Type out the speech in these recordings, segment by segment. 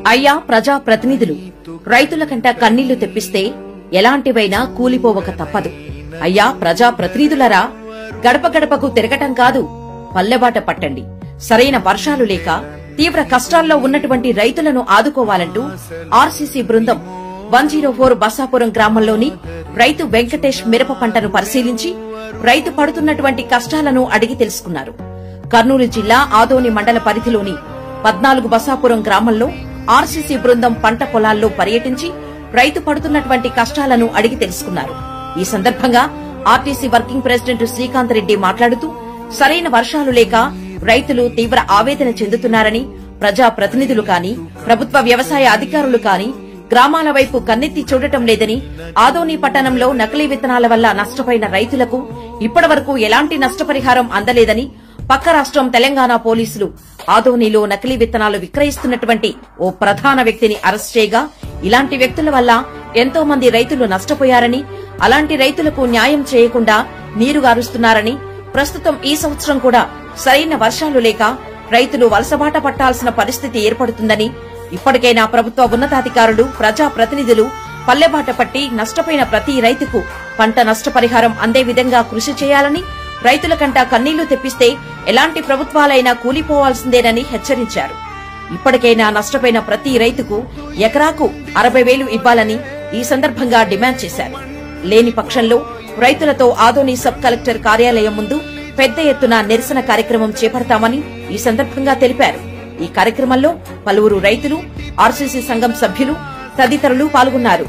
అయ్యా ప్రజా ప్రతినిధులు రైతుల కంట కన్నీళ్లు తెప్పిస్తే ఎలాంటివైనా కూలిపోవక తప్పదు అయ్యా ప్రజా ప్రతినిధులరా గడప గడపకు తిరగటం కాదు పల్లెబాట పట్టండి సరైన వర్షాలు లేక తీవ్ర కష్టాల్లో ఉన్నటువంటి రైతులను ఆదుకోవాలంటూ ఆర్సీసీ బృందం వన్ జీరో ఫోర్ బసాపురం గ్రామంలోని రైతు వెంకటేష్ మిరప పంటను పరిశీలించి రైతు పడుతున్నటువంటి కష్టాలను అడిగి తెలుసుకున్నారు కర్నూలు జిల్లా ఆదోని మండల పరిధిలోని పద్నాలుగు బసాపురం గ్రామంలో ఆర్సీసీ బృందం పంట పొలాల్లో పర్యటించి రైతు పడుతున్నటువంటి కష్టాలను అడిగి తెలుసుకున్నారు ఈ సందర్భంగా RTC working president Srikanth Reddy మాట్లాడుతూ సరైన వర్షాలు లేక రైతులు తీవ్ర ఆవేదన చెందుతున్నారని ప్రజా ప్రతినిధులు కాని ప్రభుత్వ వ్యవసాయ అధికారులు కాని గ్రామాల వైపు కన్నెత్తి చూడటం లేదని ఆదోని పట్టణంలో నకిలీ విత్తనాల వల్ల నష్టపోయిన రైతులకు ఇప్పటివరకు ఎలాంటి నష్టపరిహారం అందలేదని పక్క రాష్ట్రం తెలంగాణ పోలీసులు ఆదోనిలో నకిలీ విత్తనాలు విక్రయిస్తున్నటువంటి ఓ ప్రధాన వ్యక్తిని అరెస్ట్ చేయగా ఇలాంటి వ్యక్తుల వల్ల ఎంతో మంది రైతులు నష్టపోయారని అలాంటి రైతులకు న్యాయం చేయకుండా నీరుగారుస్తున్నారని ప్రస్తుతం ఈ సంవత్సరం కూడా సరైన వర్షాలు లేక రైతులు వలసబాట పట్టాల్సిన పరిస్థితి ఏర్పడుతుందని ఇప్పటికైనా ప్రభుత్వ ఉన్నతాధికారులు ప్రజా ప్రతినిధులు పల్లెబాట పట్టి నష్టపోయిన ప్రతి రైతుకు పంట నష్టపరిహారం అందే విధంగా కృషి చేయాలని రైతుల కంట కన్నీళ్లు తెప్పిస్తే ఎలాంటి ప్రభుత్వాలైనా కూలిపోవాల్సిందేనని హెచ్చరించారు ఇప్పటికైనా నష్టపోయిన ప్రతి రైతుకు ఎకరాకు అరవై వేలు ఇవ్వాలని ఈ సందర్భంగా డిమాండ్ చేశారు లేని పక్షంలో రైతులతో ఆదోని సబ్ కలెక్టర్ కార్యాలయం ముందు పెద్ద ఎత్తున నిరసన కార్యక్రమం చేపడతామని ఈ సందర్భంగా తెలిపారు ఈ కార్యక్రమంలో పలువురు రైతులు ఆర్సీసీ సంఘం సభ్యులు తదితరులు పాల్గొన్నారు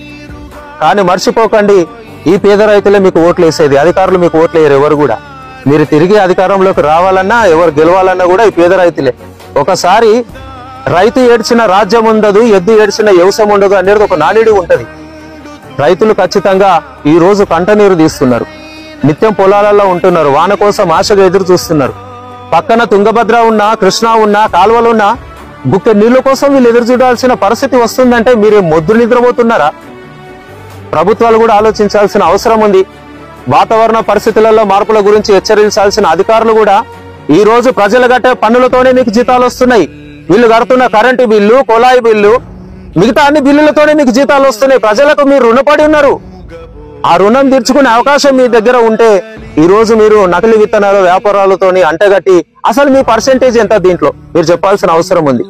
కానీ మర్చిపోకండి ఈ పేద రైతులే మీకు ఓట్లు వేసేది అధికారులు మీకు ఓట్లు వేయరు ఎవరు కూడా మీరు తిరిగి అధికారంలోకి రావాలన్నా ఎవరు గెలవాలన్నా కూడా ఈ పేద రైతులే ఒకసారి రైతు ఏడ్చిన రాజ్యం ఉండదు ఎద్దు ఏడ్చిన వ్యవసాయం ఉండదు అనేది ఒక నానుడి ఉంటది రైతులు ఖచ్చితంగా ఈ రోజు కంట నీరు తీస్తున్నారు నిత్యం పొలాలలో ఉంటున్నారు వాన కోసం ఆశగా ఎదురు చూస్తున్నారు పక్కన తుంగభద్ర ఉన్నా కృష్ణా ఉన్నా కాలువలు ఉన్నా బుక్క నీళ్ల కోసం వీళ్ళు ఎదురు చూడాల్సిన పరిస్థితి వస్తుందంటే మీరే మొద్దు నిద్రపోతున్నారా ప్రభుత్వాలు కూడా ఆలోచించాల్సిన అవసరం ఉంది వాతావరణ పరిస్థితులలో మార్పుల గురించి హెచ్చరించాల్సిన అధికారులు కూడా ఈ రోజు ప్రజలు కట్టే పన్నులతోనే మీకు జీతాలు వస్తున్నాయి వీళ్ళు కడుతున్న కరెంటు బిల్లు కొలాయి బిల్లు మిగతా అన్ని బిల్లులతోనే మీకు జీతాలు వస్తున్నాయి ప్రజలకు మీరు రుణపడి ఉన్నారు ఆ రుణం తీర్చుకునే అవకాశం మీ దగ్గర ఉంటే ఈ రోజు మీరు నకిలీ విత్తనాలు వ్యాపారాలతోని అంటగట్టి అసలు మీ పర్సెంటేజ్ ఎంత దీంట్లో మీరు చెప్పాల్సిన అవసరం ఉంది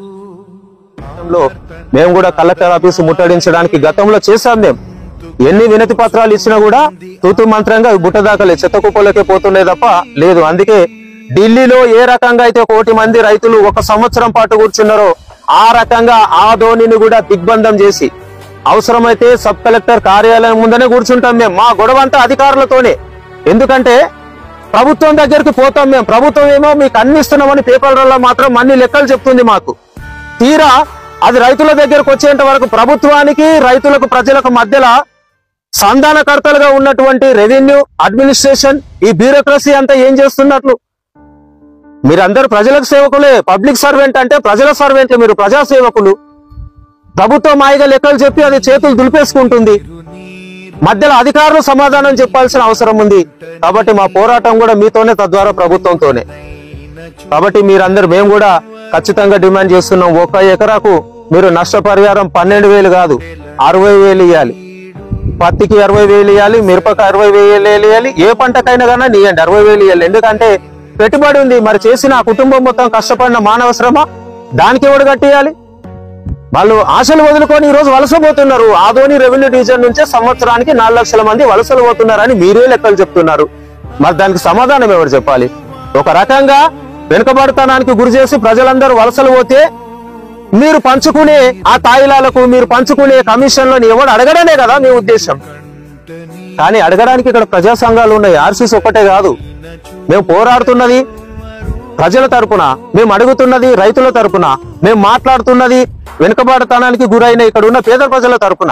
గతంలో మేము కూడా కలెక్టర్ ఆఫీసు ముట్టడించడానికి గతంలో చేశాం మేము ఎన్ని వినతి పత్రాలు ఇచ్చినా కూడా తూతు మంత్రంగా బుట్ట దాకలే చెత్త కుప్పలకే పోతుండే తప్ప లేదు అందుకే ఢిల్లీలో ఏ రకంగా అయితే కోటి మంది రైతులు ఒక సంవత్సరం పాటు కూర్చున్నారో ఆ రకంగా ఆ ధోనిని కూడా దిగ్బంధం చేసి అవసరమైతే సబ్ కలెక్టర్ కార్యాలయం ముందనే కూర్చుంటాం మేము మా గొడవ అంతా అధికారులతోనే ఎందుకంటే ప్రభుత్వం దగ్గరికి పోతాం మేము ప్రభుత్వం ఏమో మీకు అన్ని ఇస్తున్నామని పేపర్లలో మాత్రం అన్ని లెక్కలు చెప్తుంది మాకు తీరా అది రైతుల దగ్గరకు వచ్చేంత వరకు ప్రభుత్వానికి రైతులకు ప్రజలకు మధ్యలో సంధానకర్తలుగా ఉన్నటువంటి రెవెన్యూ అడ్మినిస్ట్రేషన్ ఈ బ్యూరోక్రసీ అంతా ఏం చేస్తున్నట్లు మీరందరూ ప్రజలకు సేవకులే పబ్లిక్ సర్వెంట్ అంటే ప్రజల సర్వెంట్లు మీరు ప్రజా సేవకులు ప్రభుత్వం మాయిగా లెక్కలు చెప్పి అది చేతులు దులిపేసుకుంటుంది మధ్యలో అధికారులు సమాధానం చెప్పాల్సిన అవసరం ఉంది కాబట్టి మా పోరాటం కూడా మీతోనే తద్వారా ప్రభుత్వంతోనే కాబట్టి మీరందరూ మేము కూడా ఖచ్చితంగా డిమాండ్ చేస్తున్నాం ఒక ఎకరాకు మీరు నష్టపరిహారం పన్నెండు వేలు కాదు అరవై వేలు ఇవ్వాలి పత్తికి అరవై వేలు ఇవ్వాలి మిరపకి అరవై వేలు ఇవ్వాలి ఏ పంటకైనా కానీ ఇవ్వండి అరవై వేలు ఇవ్వాలి ఎందుకంటే పెట్టుబడి ఉంది మరి చేసిన ఆ కుటుంబం మొత్తం కష్టపడిన మానవ శ్రమ దానికి ఎవడు కట్టియాలి వాళ్ళు ఆశలు వదులుకొని ఈ రోజు వలస పోతున్నారు ఆదోని రెవెన్యూ డివిజన్ నుంచే సంవత్సరానికి నాలుగు లక్షల మంది వలసలు పోతున్నారని మీరే లెక్కలు చెప్తున్నారు మరి దానికి సమాధానం ఎవరు చెప్పాలి ఒక రకంగా వెనుకబడతనానికి గురి చేసి ప్రజలందరూ వలసలు పోతే మీరు పంచుకునే ఆ తాయిలాలకు మీరు పంచుకునే కమిషన్లను ఎవడు అడగడమే కదా మీ ఉద్దేశం కానీ అడగడానికి ఇక్కడ ప్రజా సంఘాలు ఉన్నాయి ఆర్సీస్ ఒక్కటే కాదు మేము పోరాడుతున్నది ప్రజల తరపున మేము అడుగుతున్నది రైతుల తరపున మేము మాట్లాడుతున్నది వెనుకబాటుతనానికి గురైన ఇక్కడ ఉన్న పేద ప్రజల తరపున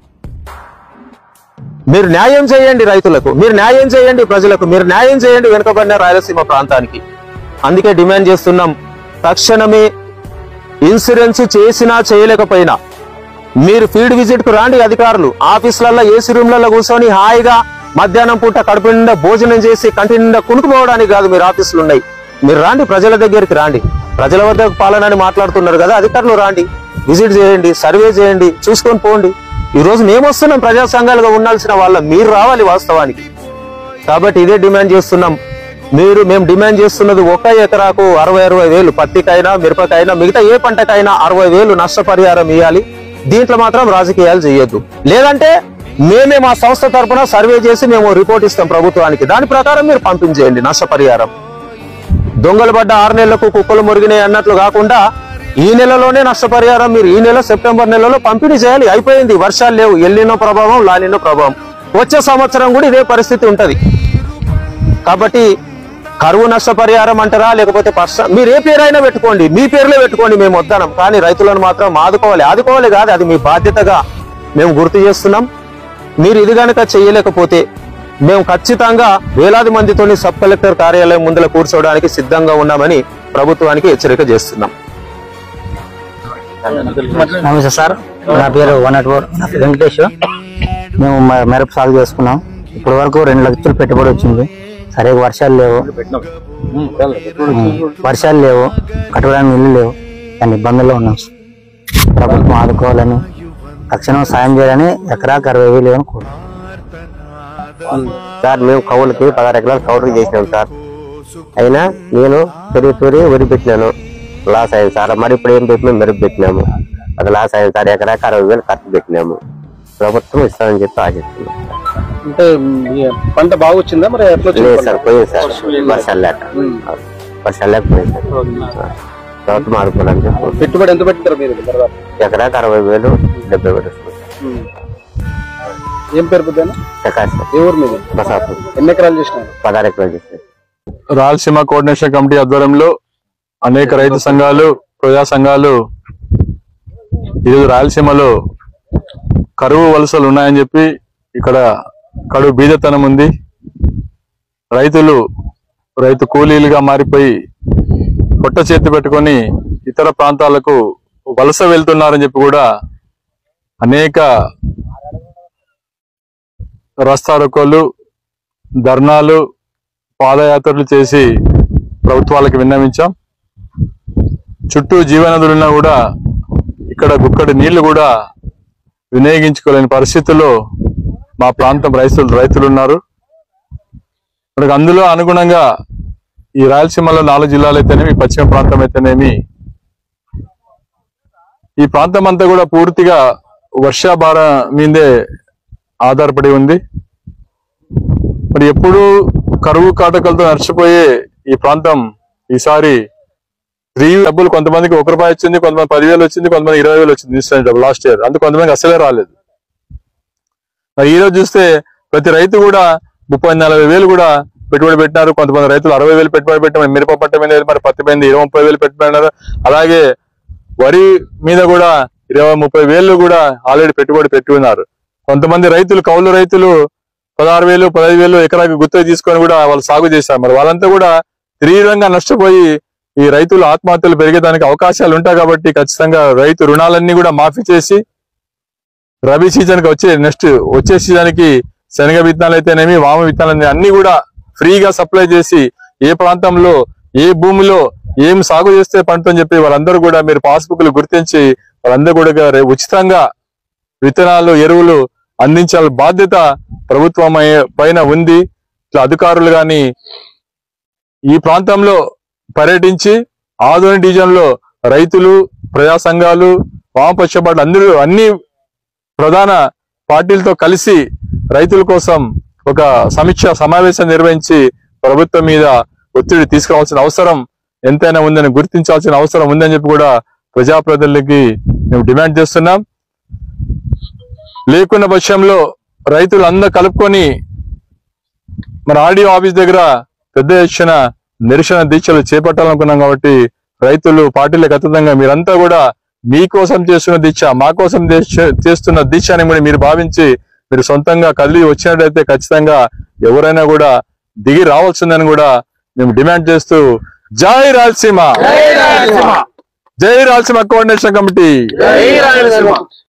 మీరు న్యాయం చేయండి రైతులకు మీరు న్యాయం చేయండి ప్రజలకు మీరు న్యాయం చేయండి వెనుకబడిన రాయలసీమ ప్రాంతానికి అందుకే డిమాండ్ చేస్తున్నాం తక్షణమే ఇన్సూరెన్స్ చేసినా చేయలేకపోయినా మీరు ఫీల్డ్ విజిట్ కు రాండి అధికారులు ఆఫీసులలో ఏసీ రూమ్లలో కూర్చొని హాయిగా మధ్యాహ్నం పూట కడుపు నిండా భోజనం చేసి కంటి నిండా కునుకుపోవడానికి కాదు మీరు ఆఫీసులు ఉన్నాయి మీరు రాండి ప్రజల దగ్గరికి రాండి ప్రజల వద్ద పాలన అని మాట్లాడుతున్నారు కదా అధికారులు రాండి విజిట్ చేయండి సర్వే చేయండి చూసుకొని పోండి ఈ రోజు మేము వస్తున్నాం ప్రజా సంఘాలుగా ఉండాల్సిన వాళ్ళ మీరు రావాలి వాస్తవానికి కాబట్టి ఇదే డిమాండ్ చేస్తున్నాం మీరు మేము డిమాండ్ చేస్తున్నది ఒక ఎకరాకు అరవై అరవై వేలు పత్తికైనా మిరపకైనా మిగతా ఏ పంటకైనా అరవై వేలు నష్టపరిహారం ఇవ్వాలి దీంట్లో మాత్రం రాజకీయాలు చేయొద్దు లేదంటే మేమే మా సంస్థ తరపున సర్వే చేసి మేము రిపోర్ట్ ఇస్తాం ప్రభుత్వానికి దాని ప్రకారం మీరు పంపించేయండి నష్టపరిహారం దొంగలు పడ్డ ఆరు నెలలకు కుక్కలు మురిగినాయి అన్నట్లు కాకుండా ఈ నెలలోనే నష్టపరిహారం మీరు ఈ నెల సెప్టెంబర్ నెలలో పంపిణీ చేయాలి అయిపోయింది వర్షాలు లేవు ఎల్లినో ప్రభావం లానినో ప్రభావం వచ్చే సంవత్సరం కూడా ఇదే పరిస్థితి ఉంటది కాబట్టి కరువు నష్టపరిహారం అంటారా లేకపోతే పర్స మీరు ఏ పేరైనా పెట్టుకోండి మీ పేర్లే పెట్టుకోండి మేము వద్దనం కానీ రైతులను మాత్రం ఆదుకోవాలి ఆదుకోవాలి కాదు అది మీ బాధ్యతగా మేము గుర్తు చేస్తున్నాం మీరు ఇది గనక చేయలేకపోతే మేము ఖచ్చితంగా వేలాది మందితోని సబ్ కలెక్టర్ కార్యాలయం ముందర కూర్చోవడానికి సిద్ధంగా ఉన్నామని ప్రభుత్వానికి హెచ్చరిక చేస్తున్నాం నమస్తే సార్ నా పేరు వన్ నాట్ ఫోర్ వెంకటేష్ మేము మ- మిరప సాగు చేసుకున్నాం ఇప్పటి వరకు రెండు లక్షలు పెట్టుబడి వచ్చింది సరే వర్షాలు లేవు ఉమ్, వర్షాలు లేవు కట్టడానికి ఇల్లు లేవు దాని ఇబ్బందుల్లో ఉన్నాం సార్. ప్రభుత్వం ఆదుకోవాలని తక్షణం సాయం చేయాలని ఎకరాకు అరవై వేలు అని కోరు సార్ మేము కౌలుకి పదహారు ఎకరాలు కౌలుకి చేసినాం సార్ అయినా నేను తొరి తొరి వరి పెట్టినాను లాస్ అయింది సార్ మరి ఇప్పుడు ఏం పెట్టినాం మెరుపు పెట్టినాము అది లాస్ అయింది సార్ ఎకరాకి అరవై వేలు ఖర్చు పెట్టినాము ప్రభుత్వం ఇస్తామని చెప్పి ఆశిస్తున్నాం అంటే మీ పంట బాగా వచ్చిందా మరి ఎట్లా వచ్చింది లేదు పంట? సార్ పోయింది సార్ వర్షాలు లేక వర్షాలు లేక పోయింది సార్ ప్రభుత్వం ఆడుకోవాలని చెప్పి పెట్టుబడి ఎంత పెట్టారు మీరు దాదాపు? ఎకరాకి అరవై వేలు డెబ్బై వేలు వస్తుంది సార్. ఉమ్. ఏం పేరు పెద్దాను ప్రకాశ్ సార్ ఏ ఊరు మీద బసాపు ఎన్ని ఎకరాలు చేసినారు పదహారు ఎకరాలు చేసినాం రాయలసీమ కోఆర్డినేషన్ కమిటీ ఆధ్వర్యంలో అనేక రైతు సంఘాలు ప్రజా సంఘాలు ఈరోజు రాయలసీమలో కరువు వలసలు ఉన్నాయని చెప్పి ఇక్కడ కడువు బీదతనం ఉంది రైతులు రైతు కూలీలుగా మారిపోయి పొట్ట చేతి పెట్టుకొని ఇతర ప్రాంతాలకు వలస వెళ్తున్నారని చెప్పి కూడా అనేక రస్తారోకోలు ధర్నాలు పాదయాత్రలు చేసి ప్రభుత్వాలకు విన్నవించాం చుట్టూ జీవనదులున్నా కూడా ఇక్కడ గుక్కడి నీళ్లు కూడా వినియోగించుకోలేని పరిస్థితుల్లో మా ప్రాంతం రైతులు రైతులు ఉన్నారు మనకు అందులో అనుగుణంగా ఈ రాయలసీమలో నాలుగు జిల్లాలు అయితేనేమి పశ్చిమ ప్రాంతం అయితేనేమి ఈ ప్రాంతం అంతా కూడా పూర్తిగా వర్షాభార మీదే ఆధారపడి ఉంది మరి ఎప్పుడు కరువు కాటకలతో నడిచిపోయే ఈ ప్రాంతం ఈసారి త్రీ డబ్బులు కొంతమందికి ఒక రూపాయి వచ్చింది కొంతమంది పదివేలు వచ్చింది కొంతమంది ఇరవై వేలు వచ్చింది ఇన్స్టెంట్ డబ్బు లాస్ట్ ఇయర్ అందుకు కొంతమందికి అసలే రాలేదు మరి ఈ రోజు చూస్తే ప్రతి రైతు కూడా ముప్పై నలభై వేలు కూడా పెట్టుబడి పెట్టినారు కొంతమంది రైతులు అరవై వేలు పెట్టుబడి పెట్టారు మిరప పంట మీద మరి పత్తి మీద ఇరవై ముప్పై వేలు పెట్టుబడినారు అలాగే వరి మీద కూడా ఇరవై ముప్పై వేలు కూడా ఆల్రెడీ పెట్టుబడి పెట్టి ఉన్నారు కొంతమంది రైతులు కౌలు రైతులు పదహారు వేలు పదహైదు వేలు ఎకరాకి గుర్తు తీసుకొని కూడా వాళ్ళు సాగు చేశారు మరి వాళ్ళంతా కూడా తీవ్రంగా నష్టపోయి ఈ రైతులు ఆత్మహత్యలు పెరిగేదానికి అవకాశాలు ఉంటాయి కాబట్టి ఖచ్చితంగా రైతు రుణాలన్నీ కూడా మాఫీ చేసి రబీ సీజన్ కి వచ్చే నెక్స్ట్ వచ్చే సీజన్ కి శనగ విత్తనాలు అయితేనేమి వామ విత్తనాలు అన్ని కూడా ఫ్రీగా సప్లై చేసి ఏ ప్రాంతంలో ఏ భూమిలో ఏం సాగు చేస్తే పండుతుందని చెప్పి వాళ్ళందరూ కూడా మీరు పాస్బుక్లు గుర్తించి వాళ్ళందరూ కూడా రే- ఉచితంగా విత్తనాలు ఎరువులు అందించాల బాధ్యత ప్రభుత్వం అయ్యే- పైన ఉంది ఇట్లా అధికారులు గాని ఈ ప్రాంతంలో పర్యటించి ఆధునిక డివిజన్ లో రైతులు ప్రజా సంఘాలు వామపక్షపాట్లు అందరూ అన్ని ప్రధాన పార్టీలతో కలిసి రైతుల కోసం ఒక సమీక్ష సమావేశం నిర్వహించి ప్రభుత్వం మీద ఒత్తిడి తీసుకురావాల్సిన అవసరం ఎంతైనా ఉందని గుర్తించాల్సిన అవసరం ఉందని చెప్పి కూడా ప్రజాప్రతినిధులకి మేము డిమాండ్ చేస్తున్నాం లేకున్న పక్షంలో రైతులు అందరూ కలుపుకొని మన ఆర్డీఓ ఆఫీస్ దగ్గర పెద్ద ఎత్తున నిరసన దీక్షలు చేపట్టాలనుకున్నాం కాబట్టి రైతులు పార్టీలకు అతీతంగా మీరంతా కూడా మీకోసం చేస్తున్న దీక్ష మా కోసం చేస్తు- చేస్తున్న దీక్ష అని కూడా మీరు భావించి మీరు సొంతంగా కదిలి వచ్చినట్టయితే ఖచ్చితంగా ఎవరైనా కూడా దిగి రావాల్సిందని కూడా మేము డిమాండ్ చేస్తూ జై రాయలసీమ జై రాయలసీమ కోఆర్డినేషన్ కమిటీ